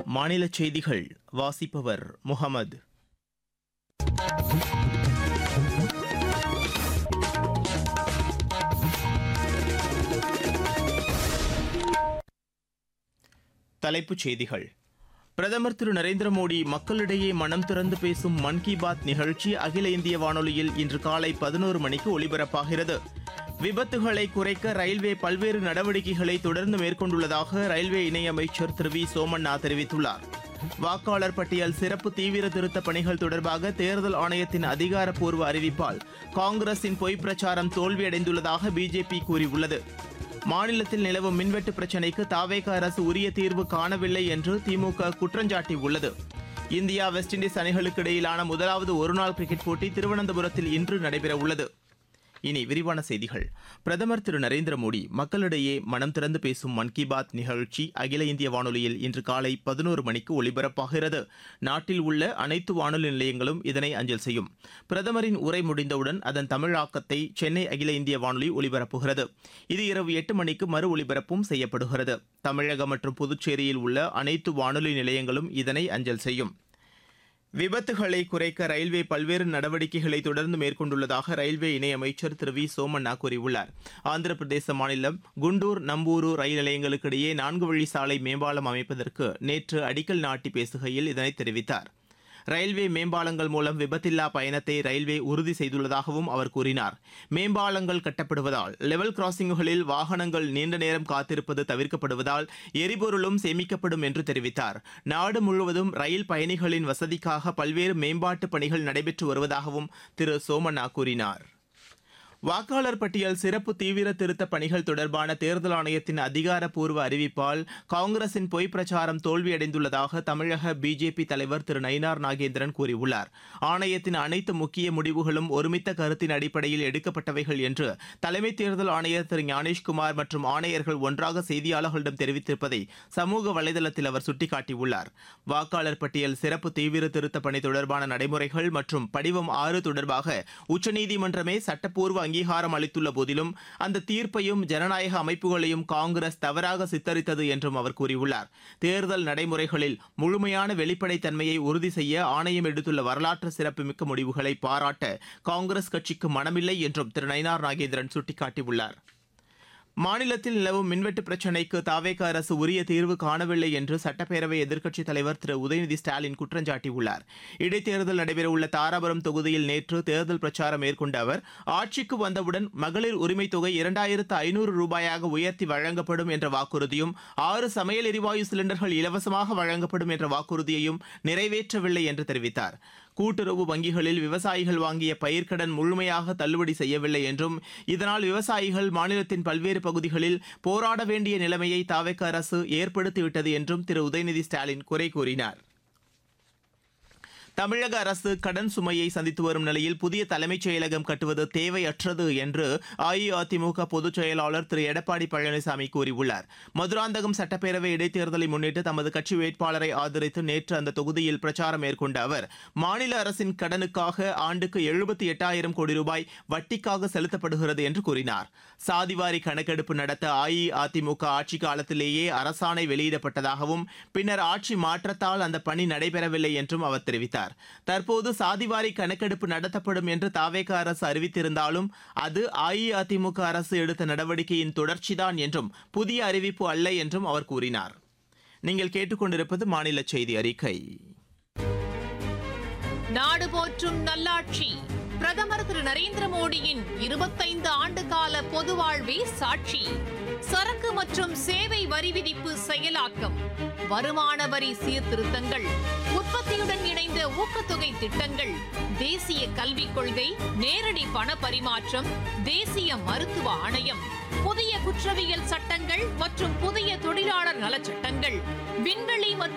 மாநில செய்திகள் வாசிப்பவர் முகமது தலைப்புச் செய்திகள் பிரதமர் திரு நரேந்திர மோடி மக்களிடையே மனம் திறந்து பேசும் மன் கி பாத் நிகழ்ச்சி அகில இந்திய வானொலியில் இன்று காலை பதினோரு மணிக்கு ஒலிபரப்பாகிறது விபத்துகளை குறைக்க ரயில்வே பல்வேறு நடவடிக்கைகளை தொடர்ந்து மேற்கொண்டுள்ளதாக ரயில்வே இணையமைச்சர் திரு வி சோமண்ணா தெரிவித்துள்ளார் வாக்காளர் பட்டியல் சிறப்பு தீவிர திருத்த பணிகள் தொடர்பாக தேர்தல் ஆணையத்தின் அதிகாரப்பூர்வ அறிவிப்பால் காங்கிரசின் பொய் பிரச்சாரம் தோல்வியடைந்துள்ளதாக பிஜேபி கூறியுள்ளது மாநிலத்தில் நிலவும் மின்வெட்டு பிரச்சினைக்கு தாவேக அரசு உரிய தீர்வு காணவில்லை என்று திமுக குற்றஞ்சாட்டியுள்ளது இந்தியா வெஸ்ட் இண்டீஸ் அணிகளுக்கு இடையிலான முதலாவது ஒருநாள் கிரிக்கெட் போட்டி திருவனந்தபுரத்தில் இன்று நடைபெறவுள்ளது இனி விரிவான செய்திகள் பிரதமர் திரு நரேந்திர மோடி மக்களிடையே மனம் திறந்து பேசும் மன் கி பாத் நிகழ்ச்சி அகில இந்திய வானொலியில் இன்று காலை பதினோரு மணிக்கு ஒலிபரப்பாகிறது நாட்டில் உள்ள அனைத்து வானொலி நிலையங்களும் இதனை அஞ்சல் செய்யும் பிரதமரின் உரை முடிந்தவுடன் அதன் தமிழாக்கத்தை சென்னை அகில இந்திய வானொலி ஒலிபரப்புகிறது இது இரவு எட்டு மணிக்கு மறு ஒலிபரப்பும் செய்யப்படுகிறது தமிழகம் மற்றும் புதுச்சேரியில் உள்ள அனைத்து வானொலி நிலையங்களும் இதனை அஞ்சல் செய்யும் விபத்துகளை குறைக்க ரயில்வே பல்வேறு நடவடிக்கைகளை தொடர்ந்து மேற்கொண்டுள்ளதாக ரயில்வே இணையமைச்சர் திரு வி சோமண்ணா கூறியுள்ளார் ஆந்திர பிரதேச மாநிலம் குண்டூர் நம்பூரு ரயில் நிலையங்களுக்கு இடையே நான்கு வழி சாலை மேம்பாலம் அமைப்பதற்கு நேற்று அடிக்கல் நாட்டி பேசுகையில் இதனை தெரிவித்தார் ரயில்வே மேம்பாலங்கள் மூலம் விபத்தில்லா பயணத்தை ரயில்வே உறுதி செய்துள்ளதாகவும் அவர் கூறினார் மேம்பாலங்கள் கட்டப்படுவதால் லெவல் கிராசிங்குகளில் வாகனங்கள் நீண்ட நேரம் காத்திருப்பது தவிர்க்கப்படுவதால் எரிபொருளும் சேமிக்கப்படும் என்று தெரிவித்தார் நாடு முழுவதும் ரயில் பயணிகளின் வசதிக்காக பல்வேறு மேம்பாட்டு பணிகள் நடைபெற்று வருவதாகவும் திரு சோமண்ணா கூறினார் வாக்காளர் பட்டியல் சிறப்பு தீவிர திருத்த பணிகள் தொடர்பான தேர்தல் ஆணையத்தின் அதிகாரப்பூர்வ அறிவிப்பால் காங்கிரசின் பொய் பிரச்சாரம் தோல்வியடைந்துள்ளதாக தமிழக பிஜேபி தலைவர் திரு நயினார் நாகேந்திரன் கூறியுள்ளார் ஆணையத்தின் அனைத்து முக்கிய முடிவுகளும் ஒருமித்த கருத்தின் அடிப்படையில் எடுக்கப்பட்டவைகள் என்று தலைமை தேர்தல் ஆணையர் திரு ஞானேஷ்குமார் மற்றும் ஆணையர்கள் ஒன்றாக செய்தியாளர்களிடம் தெரிவித்திருப்பதை சமூக வலைதளத்தில் அவர் சுட்டிக்காட்டியுள்ளார் வாக்காளர் பட்டியல் சிறப்பு தீவிர திருத்த பணி தொடர்பான நடைமுறைகள் மற்றும் படிவம் ஆறு தொடர்பாக உச்சநீதிமன்றமே சட்டப்பூர்வ அங்கீகாரம் அளித்துள்ள போதிலும் அந்த தீர்ப்பையும் ஜனநாயக அமைப்புகளையும் காங்கிரஸ் தவறாக சித்தரித்தது என்றும் அவர் கூறியுள்ளார் தேர்தல் நடைமுறைகளில் முழுமையான வெளிப்படைத்தன்மையை உறுதி செய்ய ஆணையம் எடுத்துள்ள வரலாற்று சிறப்புமிக்க முடிவுகளை பாராட்ட காங்கிரஸ் கட்சிக்கு மனமில்லை என்றும் திரு நயினார் நாகேந்திரன் சுட்டிக்காட்டியுள்ளார் மாநிலத்தில் நிலவும் மின்வெட்டு பிரச்சினைக்கு தாவேக அரசு உரிய தீர்வு காணவில்லை என்று சட்டப்பேரவை எதிர்க்கட்சித் தலைவர் திரு உதயநிதி ஸ்டாலின் குற்றஞ்சாட்டியுள்ளார் இடைத்தேர்தல் நடைபெறவுள்ள தாராபுரம் தொகுதியில் நேற்று தேர்தல் பிரச்சாரம் மேற்கொண்ட அவர் ஆட்சிக்கு வந்தவுடன் மகளிர் உரிமைத் தொகை இரண்டாயிரத்து ஐநூறு ரூபாயாக உயர்த்தி வழங்கப்படும் என்ற வாக்குறுதியும் ஆறு சமையல் எரிவாயு சிலிண்டர்கள் இலவசமாக வழங்கப்படும் என்ற வாக்குறுதியையும் நிறைவேற்றவில்லை என்று தெரிவித்தார் கூட்டுறவு வங்கிகளில் விவசாயிகள் வாங்கிய பயிர்க்கடன் முழுமையாக தள்ளுபடி செய்யவில்லை என்றும் இதனால் விவசாயிகள் மாநிலத்தின் பல்வேறு பகுதிகளில் போராட வேண்டிய நிலைமையை தாவேக்க அரசு ஏற்படுத்திவிட்டது என்றும் திரு உதயநிதி ஸ்டாலின் குறை கூறினார் தமிழக அரசு கடன் சுமையை சந்தித்து வரும் நிலையில் புதிய தலைமைச் செயலகம் கட்டுவது தேவையற்றது என்று அஇஅதிமுக பொதுச் செயலாளர் திரு எடப்பாடி பழனிசாமி கூறியுள்ளார் மதுராந்தகம் சட்டப்பேரவை இடைத்தேர்தலை முன்னிட்டு தமது கட்சி வேட்பாளரை ஆதரித்து நேற்று அந்த தொகுதியில் பிரச்சாரம் மேற்கொண்ட அவர் மாநில அரசின் கடனுக்காக ஆண்டுக்கு எழுபத்தி எட்டாயிரம் கோடி ரூபாய் வட்டிக்காக செலுத்தப்படுகிறது என்று கூறினார் சாதிவாரி கணக்கெடுப்பு நடத்த அஇஅதிமுக ஆட்சி காலத்திலேயே அரசாணை வெளியிடப்பட்டதாகவும் பின்னர் ஆட்சி மாற்றத்தால் அந்த பணி நடைபெறவில்லை என்றும் அவர் தெரிவித்தார் தற்போது சாதிவாரி கணக்கெடுப்பு நடத்தப்படும் என்று தாவேக அரசு அறிவித்திருந்தாலும் அது அஇஅதிமுக அரசு எடுத்த நடவடிக்கையின் தொடர்ச்சிதான் என்றும் புதிய அறிவிப்பு அல்ல என்றும் அவர் கூறினார் நீங்கள் கேட்டுக்கொண்டிருப்பது மாநில செய்தி அறிக்கை நாடு போற்றும் நல்லாட்சி பிரதமர் திரு நரேந்திர மோடியின் இருபத்தைந்து ஆண்டு கால பொது வாழ்வே சாட்சி சரக்கு மற்றும் சேவை வரி விதிப்பு செயலாக்கம் வருமான வரி சீர்திருத்தங்கள் உற்பத்தியுடன் இணைந்த ஊக்கத்தொகை திட்டங்கள் தேசிய கல்விக் கொள்கை நேரடி பண பரிமாற்றம் தேசிய மருத்துவ ஆணையம் புதிய குற்றவியல் சட்டங்கள் மற்றும் புதிய தொழிலாளர் நலச்சட்டங்கள் விண்வெளி மற்றும்